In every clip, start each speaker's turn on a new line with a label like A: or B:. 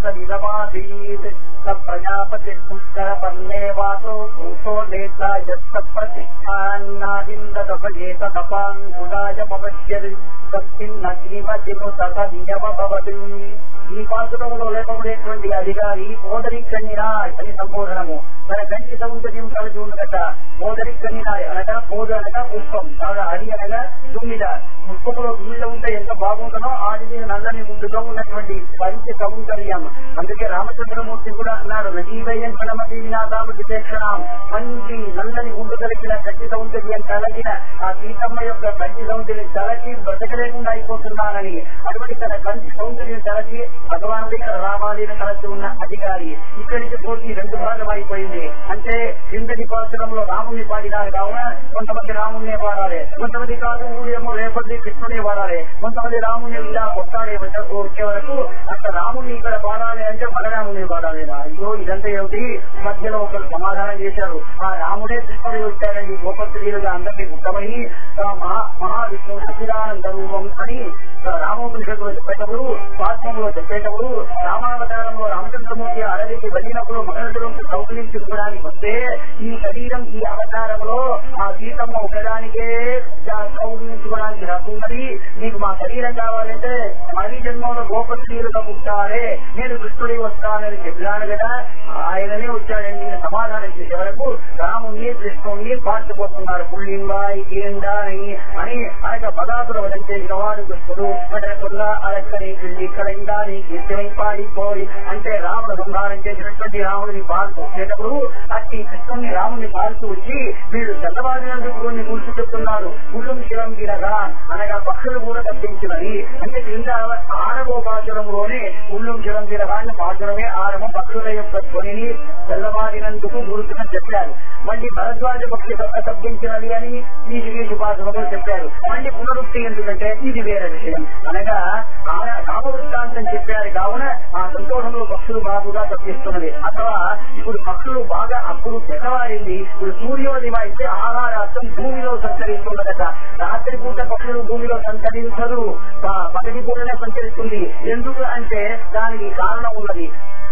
A: तदिदमासीत् स प्रजापतिः पुष्करपर्णे वासो भूतो नेता यत्तत्प्रतिष्ठान्नादिन्दतपयेतदपाङ्कुलाय पपश्यत् तस्मिन्न శ్రీమతిము తదనియమభవతి ఈ పాత్రంలో లేపబడేటువంటి అధికారి మోదరి కన్నిరాయ్ అని సంబోధనము తన కంటి సౌందర్యం కలిగి ఉండదట మోదరి కన్నిరాయ్ అనగా మోద అనగా పుష్పం బాగా అడి అనగా తుమ్మిద పుష్పంలో తుమ్మిద ఉంటే ఎంత బాగుంటుందో ఆడిది నల్లని ముందులో ఉన్నటువంటి పంచ సౌందర్యం అందుకే రామచంద్రమూర్తి కూడా అన్నారు నజీవయ్యన్ గణమతి వినాదామతి ప్రేక్షణం మంచి నల్లని గుండు కలిగిన కంటి సౌందర్యం కలిగిన ఆ సీతమ్మ యొక్క కంటి సౌందర్యం తలకి బ్రతకలేకుండా అయిపోతున్నానని అటువంటి తన కంటి సౌందర్యం తలకి భగవానుడి ఇక్కడ రామాలీన కలిసి ఉన్న అధికారి ఇక్కడి నుంచి పోటీ రెండు భాగం అయిపోయింది అంటే కిందటి పాత్రంలో రాముని పాడినారు కావున కొంతమంది రాముణ్ణే పాడాలి కొంతమంది కాదు ఊరేమో రేపటి కృష్ణుని పాడాలి కొంతమంది రాముని ఇలా కొట్టాడే వచ్చే వరకు అంత రాముని ఇక్కడ పాడాలి అంటే బలరాముని పాడాలి అయ్యో ఇదంతా ఏమిటి మధ్యలో ఒకరు సమాధానం చేశారు ఆ రాముడే కృష్ణుడు వచ్చారండి గొప్ప స్త్రీలుగా అందరినీ ఉత్తమని మహా మహావిష్ణువు సచిదానంద రూపం అని రామోపనిషత్తులో చెప్పేటప్పుడు స్వాత్మంలో చెప్పేటప్పుడు రామావతారంలో రామచంద్రమూర్తి అడవికి వెళ్ళినప్పుడు మహర్షులను కౌకలించుకోవడానికి వస్తే ఈ శరీరం ఈ అవతారంలో ఆ సీతమ్మ ఒకదానికే కౌకలించుకోవడానికి రక్కున్నది నీకు మా శరీరం కావాలంటే మరీ జన్మంలో గోప స్త్రీలుగా పుట్టారే నేను కృష్ణుడి వస్తానని చెప్పినాను కదా ఆయననే వచ్చాడండి ఈయన సమాధానం చేసే వరకు రాముణ్ణి కృష్ణుణ్ణి పాటుపోతున్నారు పుల్లింబాయి కీండాని అని ఆయన పదార్థుల వదం చేసిన వాడు కృష్ణుడు మటకుల్లా అలక్కని కిళ్ళి కళిందాని కీర్తిని పాడిపోయి అంటే రాముడు సంహారం చేసినటువంటి రాముడిని పాల్తూ వచ్చేటప్పుడు అట్టి కృష్ణుని రాముని పాల్తూ వచ్చి వీళ్ళు తెల్లవారినందుకు కొన్ని కూర్చు చెప్తున్నారు కులం శిలం గిరగా అనగా పక్షులు కూడా తప్పించినది అంటే క్రింద ఆరవో పాచరంలోనే ఉల్లం శిలం గిరగాన్ని పాచరమే ఆరవం పక్షుల యొక్క ధ్వనిని తెల్లవారినందుకు గురుతుని చెప్పారు మళ్ళీ భరద్వాజ పక్షి తప్పించినది అని ఈ దిగేసి ఉపాసనలో చెప్పారు మళ్ళీ పునరుక్తి ఎందుకంటే ఇది వేరే విషయం అనగా కామవృత్తాంతం చెప్పారు కావున ఆ సంతోషంలో పక్షులు బాగుగా తప్పిస్తున్నది అథవా ఇప్పుడు పక్షులు బాగా అప్పుడు తెల్లవారింది ఇప్పుడు సూర్యోదయం అయితే ఆహారార్థం భూమిలో సంచరిస్తున్నదట రాత్రి పూట పక్షులు భూమిలో సంచరించదు పగటి పూటనే సంచరిస్తుంది ఎందుకు అంటే దానికి కారణం ఉన్నది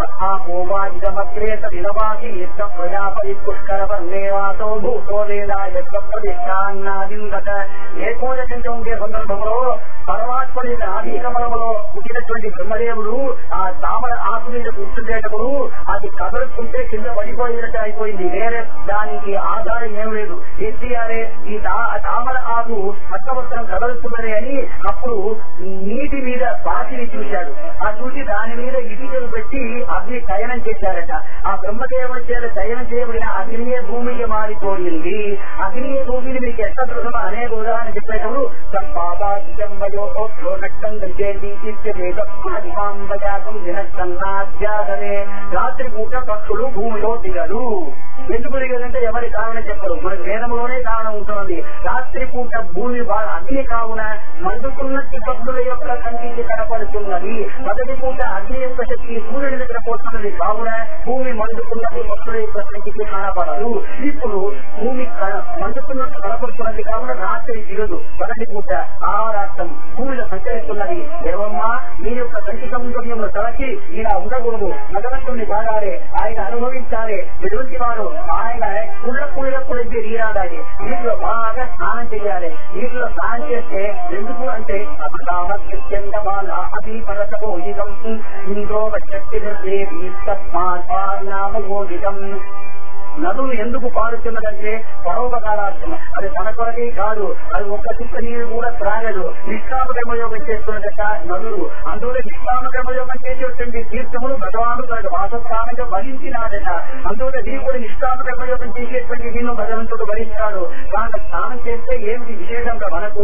A: ఇదమగ్రేత వినవాసి యుద్ధ ప్రజాపతి పుష్కర వర్ణేవాసో భూతో లేదా యొక్క ప్రతిష్టాన్నాదిందట ఏకోదశంగా ఉండే సందర్భంలో పరమాత్మని ఆధీకమలంలో పుట్టినటువంటి బ్రహ్మదేవుడు ఆ తామర ఆకు మీద కూర్చుండేటప్పుడు అది కదలుకుంటే కింద పడిపోయినట్టు అయిపోయింది వేరే దానికి ఆధారం ఏం లేదు ఏం చేయాలి ఈ తామర ఆకు పట్టవస్త్రం కదలుతున్నది అని అప్పుడు నీటి మీద పాతిని చూశాడు ఆ చూసి దాని మీద ఇటుకలు పెట్టి అగ్ని చయనం చేశారట ఆ బ్రహ్మదేవుడి చేత చయనం చేయబడిన అగ్నియే భూమికి మారిపోయింది అగ్నియే భూమిని మీకు ఎట్లా దృఢం అనేక ఉదాహరణ చెప్పేటప్పుడు రాత్రి పూట పక్షులు భూమిలో దిగరు ఎందుకు దిగదంటే ఎవరి కారణం చెప్పరు మన వేదంలోనే కారణం ఉంటుంది రాత్రి పూట భూమి బాగా అగ్ని కావున మండుకున్నట్టు పక్షుల యొక్క కంటికి కనపడుతున్నది మొదటి పూట అగ్ని యొక్క శక్తి సూర్యుడి దగ్గర పోతున్నది కావున భూమి మండుకున్నట్టు పక్షుల యొక్క కంటికి కనపడదు ఇప్పుడు భూమి మండుకున్నట్టు కనపడుతున్నది కావున రాత్రి దిగదు మొదటి పూట ఆహారార్థం భూమిలో సంచరిస్తున్నది దేవమ్మ మీ యొక్క కంటి సౌందర్యంలో తలకి ఇలా ఉండకూడదు భగవంతుని బాగారే ఆయన అనుభవించాలి ఎటువంటి వారు ఆయన కుళ్ళ కుళ్ళ కుళ్ళి నీరాడాలి నీటిలో బాగా స్నానం చేయాలి నీటిలో స్నానం చేస్తే ఎందుకు అంటే అది పరసపోజితం ఇంద్రో వచ్చి నామోదితం నదులు ఎందుకు పారుతున్నదంటే పరోపకారార్థం అది తన కొరకే కాదు అది ఒక్క చుక్క నీరు కూడా త్రాగదు నిష్కామ కర్మయోగం చేస్తున్నదట నదులు అందులో నిష్కామ కర్మయోగం చేసేటువంటి తీర్థములు భగవాను తనకు వాసస్థానంగా భరించినాడట అందులో నీరు కూడా నిష్కామ కర్మయోగం చేసేటువంటి నిన్ను భగవంతుడు భరించాడు కానీ స్నానం చేస్తే ఏమిటి విశేషంగా మనకు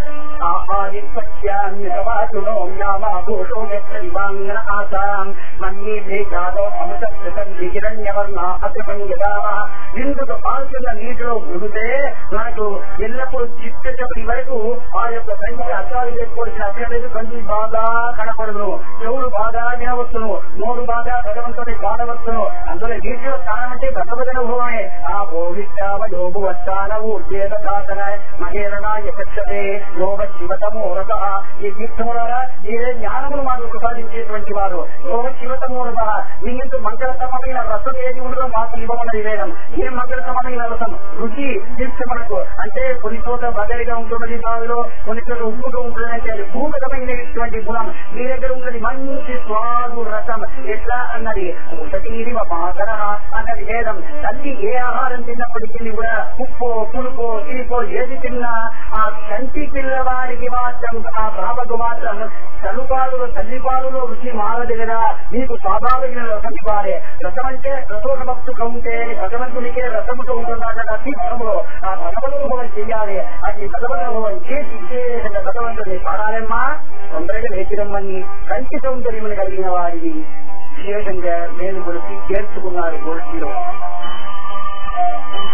A: ఆసాం మన్యే భేజాదో అమృత హిరణ్యవర్ణ అతిపంగదా ఇందుకు పాల్గొన్న నీటిలో మునిగితే మనకు ఎల్లప్పుడూ చిట్టటి వరకు ఆ యొక్క కంటికి అర్థాలు చేసుకోవాల్సిన అర్థం లేదు కంటి బాగా కనపడదు చెవులు బాగా వినవచ్చును నోరు బాగా భగవంతుని పాడవచ్చును అందులో నీటిలో స్నానం అంటే భగవద్ అనుభవమే ఆ భోవిష్టావ యోగు వస్తాన ఊర్జేత సాధన మహేరణ యక్షతే యోగ శివతమో శివతమో రథ ఈ తీర్థములారా మీరే జ్ఞానమును మాకు ప్రసాదించేటువంటి వారు ఓ శివతమో రథ మీ యొక్క మంగళతమైన రసం ఏది ఉండదో మాకు ఇవ్వమన్నది వేదం ఏ మంగళతమైన రసం రుచి తీర్థములకు అంటే కొన్ని చోట బదరిగా ఉంటున్నది బావిలో కొన్ని చోట ఉప్పుగా ఉంటున్నది అంటే అది భూగతమైనటువంటి గుణం మీ దగ్గర ఉన్నది మంచి స్వాదు రసం ఎట్లా అన్నది ఒకటి పాకర అన్నది వేదం తల్లి ఏ ఆహారం తిన్నప్పటికీ కూడా ఉప్పు పులుపు తినిపో ఏది తిన్నా ఆ కంటి పిల్లవాడికి మాత్రం ఆ బాబకు మాత్రం తలుపాలు తల్లిపాలులో రుచి మారదు కదా మీకు స్వాభావికమైన రసం ఇవ్వాలి రసం అంటే రసోట భక్తుగా ఉంటే భగవంతునికే రసముతో ఉంటున్నాడు కదా తీర్థములో ఆ భగవదనుభవం చెయ్యాలి అది భగవదనుభవం చేసి విశేషంగా భగవంతుని పాడాలమ్మా తొందరగా లేచిరమ్మని కంటి సౌందర్యములు కలిగిన వారిని విశేషంగా నేను కొలిసి చేర్చుకున్నారు గోష్ఠిలో